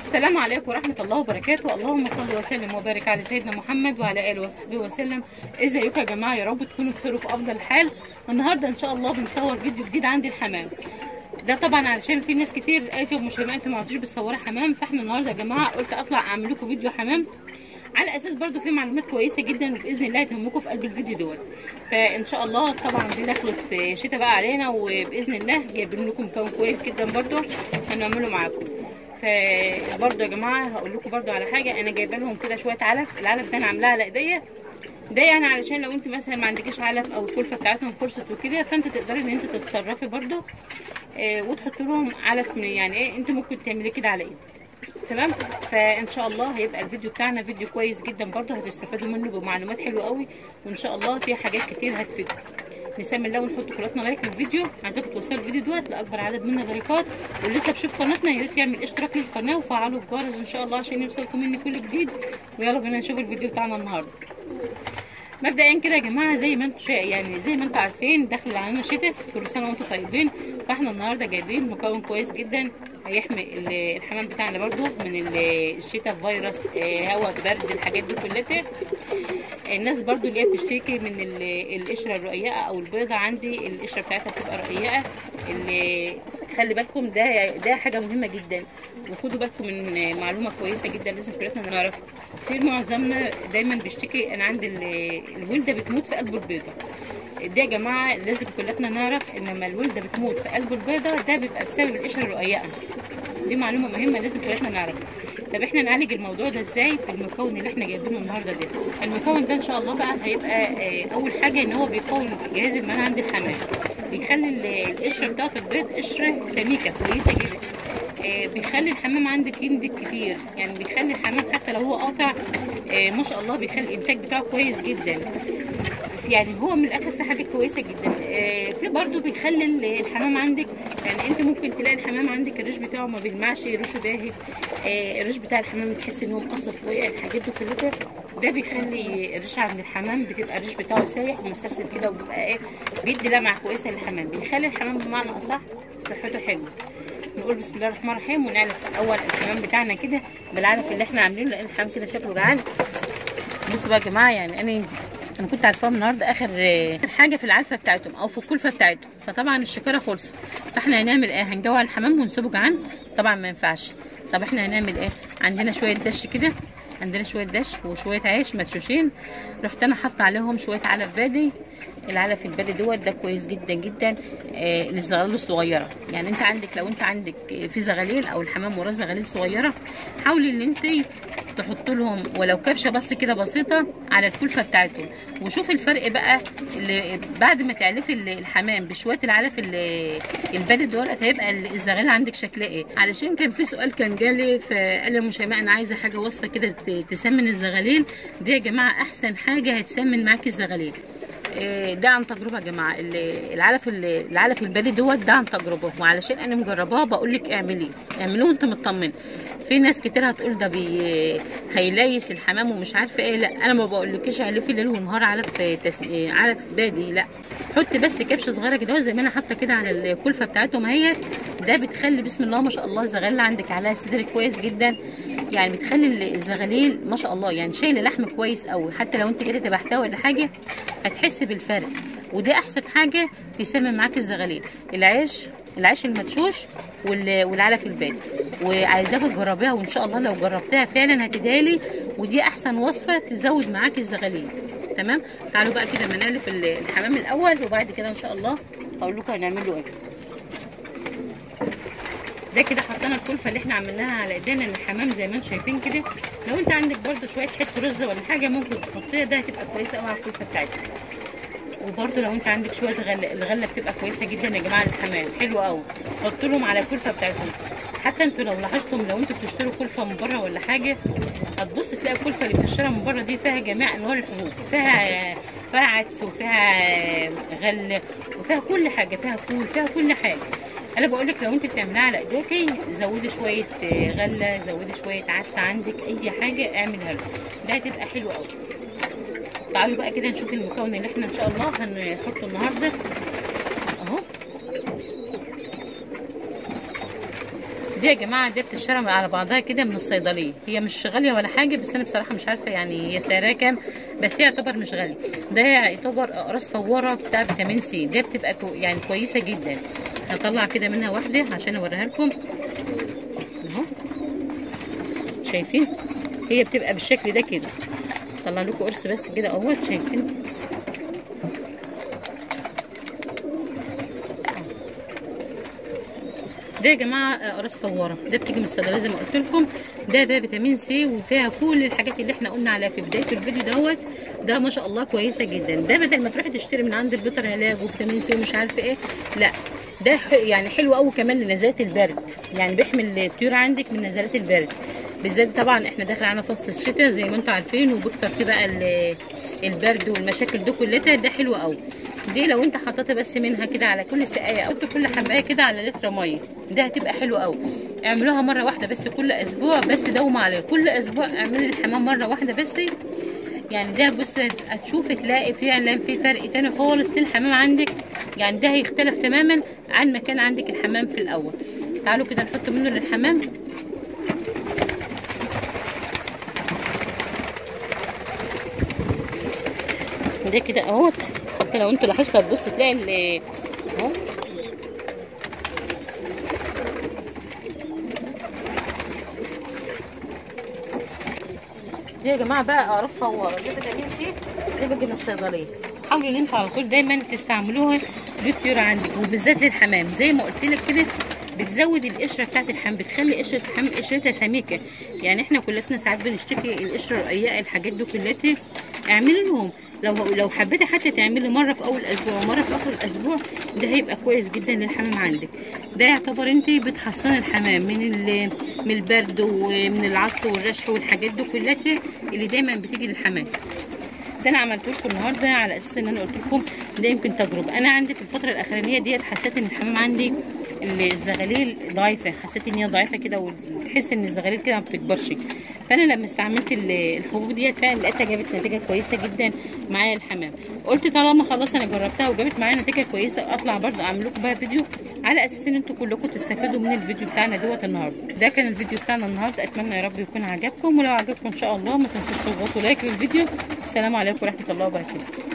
السلام عليكم ورحمة الله وبركاته اللهم صل وسلم وبارك على سيدنا محمد وعلى آله وصحبه وسلم ازيكم يا جماعة يا رب تكونوا بخير وفي أفضل حال النهاردة إن شاء الله بنصور فيديو جديد عند الحمام ده طبعا علشان في ناس كتير قالت يا ام شيماء انتوا ما عدتوش بتصوري حمام فاحنا النهارده يا جماعه قلت اطلع اعمل لكم فيديو حمام على اساس برضو في معلومات كويسه جدا وباذن الله هتهمكم في قلب الفيديو دول فان شاء الله طبعا دي دخلت شتاء بقى علينا وباذن الله جايبين لكم مكون كويس جدا برضو هنعمله معاكم فبرضو يا جماعه هقول لكم برضو على حاجه انا جايبه لهم كده شويه علف العلف ده انا عاملاها على ايديا ده يعني علشان لو انت مثلا ما عندكيش علف او الكلفه بتاعتهم خلصت وكده فانت تقدري ان انت تتصرفي برضو آه وتحطي لهم علف من يعني ايه انت ممكن تعملي كده على ايدك تمام فان شاء الله هيبقى الفيديو بتاعنا فيديو كويس جدا برضو هتستفادوا منه بمعلومات حلوه قوي وان شاء الله في حاجات كتير هتفيدكم نسمي الله ونحط كلاتنا لايك للفيديو عايزاكم توصلوا الفيديو دوت لاكبر عدد من اللايكات واللي لسه بيشوف قناتنا يا ريت يعمل اشتراك للقناه وفعلوا الجرس ان شاء الله عشان يوصلكم مني كل جديد ويلا بينا نشوف الفيديو بتاعنا النهارده مبدئيا كده يا جماعه زي ما انتم يعني زي ما انتم عارفين داخل علينا شتاء كل سنه وانتم طيبين فاحنا النهارده جايبين مكون كويس جدا هيحمي الحمام بتاعنا برضو من الشتاء فيروس هواء برد الحاجات دي كلها الناس برضو اللي هي بتشتكي من القشره الرقيقه او البيضه عندي القشره بتاعتها بتبقى رقيقه اللي خلي بالكم ده ده حاجه مهمه جدا وخدوا بالكم من معلومه كويسه جدا لازم كلنا نعرفها في معظمنا دايما بيشتكي انا عندي الولده بتموت في قلب البيضه ده يا جماعه لازم كلنا نعرف ان لما الولده بتموت في قلب البيضه ده بيبقى بسبب القشره الرقيقه دي معلومه مهمه لازم كلنا نعرفها طب احنا نعالج الموضوع ده ازاي بالمكون اللي احنا جايبينه النهارده ده المكون ده ان شاء الله بقى هيبقى اول حاجه ان هو بيقوي جهاز المناعه عند الحمام بيخلي القشره بتاعه البيض قشره سميكه كويسه جدا بيخلي الحمام عندك ينتج كتير يعني بيخلي الحمام حتى لو هو قاطع ما شاء الله بيخلي الانتاج بتاعه كويس جدا يعني هو من الاخر في حاجه كويسه جدا في برضو بيخلي الحمام عندك يعني انت ممكن تلاقي الحمام عندك الريش بتاعه ما بيلمعش ريشه باهت الريش بتاع الحمام تحس ان هو مقصف وقع الحاجات دي كلها ده بيخلي الريش عند الحمام بتبقى الريش بتاعه سايح ومسترسل كده وبيبقى ايه بيدي لمعه كويسه للحمام بيخلي الحمام بمعنى اصح صحته حلوه نقول بسم الله الرحمن الرحيم ونعلف الاول الحمام بتاعنا كده بالعلف اللي احنا عاملينه لان الحمام كده شكله جعان بصوا بقى يا جماعه يعني انا انا كنت عارفاهم النهارده اخر حاجه في العلفه بتاعتهم او في الكلفه بتاعتهم فطبعا الشكاره خلصت فاحنا هنعمل ايه هنجوع الحمام ونسيبه جعان طبعا ما ينفعش طب احنا هنعمل ايه عندنا شويه دش كده عندنا شويه دش وشويه عيش مدشوشين رحت انا حاطه عليهم شويه علف بادي العلف البادي دوت ده كويس جدا جدا آه للزغاليل الصغيره يعني انت عندك لو انت عندك في زغاليل او الحمام وراه زغاليل صغيره حاولي ان انت تحط لهم ولو كبشه بس كده بسيطه على الكلفه بتاعتهم وشوف الفرق بقى اللي بعد ما تعلفي الحمام بشويه العلف البادي دولت هيبقى الزغاليل عندك شكلها ايه علشان كان في سؤال كان جالي فقال لي مش انا عايزه حاجه وصفه كده تسمن الزغاليل دي يا جماعه احسن حاجه هتسمن معاكي الزغاليل ده عن تجربه يا جماعه العلف العلف البالي دوت ده عن تجربه وعلشان انا مجرباه بقول لك اعمليه اعملوه وانت مطمن في ناس كتير هتقول ده بي هيليس الحمام ومش عارفه ايه لا انا ما بقولكيش علفي ليل ونهار علف تس... علف بادي لا حط بس كبشه صغيره كده زي ما انا حاطه كده على الكلفه بتاعتهم اهي ده بتخلي بسم الله ما شاء الله الزغاليل عندك عليها صدر كويس جدا يعني بتخلي الزغاليل ما شاء الله يعني شايله لحم كويس قوي حتى لو انت كده تبعتها ولا حاجه هتحس بالفرق ودي احسن حاجه تسمن معاك الزغاليل العيش العيش المدشوش والعلف البادي وعايزاكي تجربيها وان شاء الله لو جربتها فعلا هتدعيلي ودي احسن وصفه تزود معاكي الزغاليل تمام تعالوا بقى كده ما نعلف الحمام الاول وبعد كده ان شاء الله هقول لكم هنعمل له ايه ده كده حطينا الكلفه اللي احنا عملناها على ايدينا الحمام زي ما انتم شايفين كده لو انت عندك برده شويه حته رز ولا حاجه ممكن تحطيها ده هتبقى كويسه قوي على الكلفه بتاعتك وبرده لو انت عندك شويه غله الغله بتبقى كويسه جدا يا جماعه للحمام حلوه قوي حط لهم على الكلفه بتاعتهم حتى انتوا لو لاحظتم لو انتوا بتشتروا كلفه من بره ولا حاجه هتبص تلاقي الكلفه اللي بتشتريها من بره دي فيها جميع انواع الحبوب فيها فيها عدس وفيها غله وفيها كل حاجه فيها فول فيها كل حاجه انا بقول لك لو انت بتعمليها على ايديكي زودي شويه غله زودي شويه عدس عندك اي حاجه اعملها له ده هتبقى حلوه قوي تعالوا بقى كده نشوف المكون اللي احنا ان شاء الله هنحطه النهارده اهو دي يا جماعه دي بتشتري على بعضها كده من الصيدليه هي مش غاليه ولا حاجه بس انا بصراحه مش عارفه يعني هي سعرها كام بس هي يعتبر مش غاليه ده يعتبر اقراص فواره بتاع فيتامين سي ده بتبقى كو يعني كويسه جدا هطلع كده منها واحده عشان اوريها لكم اهو شايفين هي بتبقى بالشكل ده كده طلع لكم قرص بس كده اهوت شايفين ده يا جماعه قراص فواره ده بتيجي من الصيدليه زي ما قلت لكم ده ده فيتامين سي وفيها كل الحاجات اللي احنا قلنا عليها في بدايه الفيديو دوت ده ما شاء الله كويسه جدا ده بدل ما تروحي تشتري من عند البيطر علاج وفيتامين سي ومش عارفه ايه لا ده يعني حلو قوي كمان لنزلات البرد يعني بيحمي الطيور عندك من نزلات البرد بالذات طبعا احنا داخل على فصل الشتاء زي ما انتم عارفين وبيكتر فيه بقى البرد والمشاكل دي كلها ده حلو قوي دي لو انت حطيت بس منها كده على كل سقايه او كل حبايه كده على لتر ميه ده هتبقى حلوه قوي اعملوها مره واحده بس كل اسبوع بس دوما عليه كل اسبوع اعملي الحمام مره واحده بس يعني ده بص هتشوفي تلاقي فعلا في فرق تاني خالص للحمام عندك يعني ده هيختلف تماما عن ما كان عندك الحمام في الاول تعالوا كده نحط منه للحمام ده كده اهوت حتى لو انتوا لاحظتوا هتبص تلاقي ال اهو دي يا جماعه بقى اقراص فواره دي فيتامين سي دي بيجي من الصيدليه حاولوا ان انتوا على طول دايما تستعملوها للطيور عندك وبالذات للحمام زي ما قلت لك كده بتزود القشره بتاعت اللحم بتخلي قشره اللحم قشرتها سميكه يعني احنا كلنا ساعات بنشتكي القشره الرقيقه الحاجات دي كلها اعملي لهم لو لو حبيتي حتى تعملي مره في اول اسبوع ومره في اخر الاسبوع ده هيبقى كويس جدا للحمام عندك ده يعتبر انت بتحصني الحمام من من البرد ومن العطس والرشح والحاجات دي كلها اللي دايما بتيجي للحمام ده انا عملته لكم النهارده على اساس ان انا قلت لكم ده يمكن تجربه انا عندي في الفتره الاخرانيه ديت حسيت ان الحمام عندي الزغاليل ضعيفه حسيت ان هي ضعيفه كده وتحس ان الزغاليل كده ما بتكبرش فانا لما استعملت الحبوب ديت فعلا لقيتها جابت نتيجه كويسه جدا معايا الحمام قلت طالما خلاص انا جربتها وجابت معايا نتيجه كويسه اطلع برضو اعمل لكم بقى فيديو على اساس ان انتوا كلكم تستفادوا من الفيديو بتاعنا دوت النهارده ده كان الفيديو بتاعنا النهارده اتمنى يا رب يكون عجبكم ولو عجبكم ان شاء الله ما تنسوش تضغطوا لايك للفيديو السلام عليكم ورحمه الله وبركاته